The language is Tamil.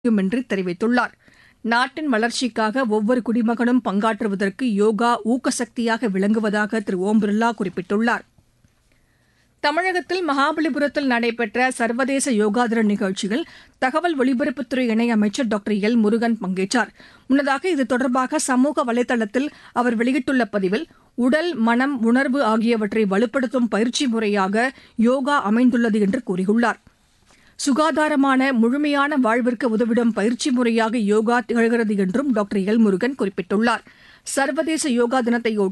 என்று தெரிவித்துள்ளார் நாட்டின் வளர்ச்சிக்காக ஒவ்வொரு குடிமகனும் பங்காற்றுவதற்கு யோகா ஊக்கசக்தியாக விளங்குவதாக திரு ஓம் பிர்லா குறிப்பிட்டுள்ளார் தமிழகத்தில் மகாபலிபுரத்தில் நடைபெற்ற சர்வதேச யோகா தின நிகழ்ச்சியில் தகவல் ஒலிபரப்புத்துறை இணையமைச்சர் டாக்டர் எல் முருகன் பங்கேற்றார் முன்னதாக இது தொடர்பாக சமூக வலைதளத்தில் அவர் வெளியிட்டுள்ள பதிவில் உடல் மனம் உணர்வு ஆகியவற்றை வலுப்படுத்தும் பயிற்சி முறையாக யோகா அமைந்துள்ளது என்று கூறியுள்ளார் சுகாதாரமான முழுமையான வாழ்விற்கு உதவிடும் பயிற்சி முறையாக யோகா திகழ்கிறது என்றும் டாக்டர் எல் முருகன் குறிப்பிட்டுள்ளார் சர்வதேச யோகா தினத்தையொட்டி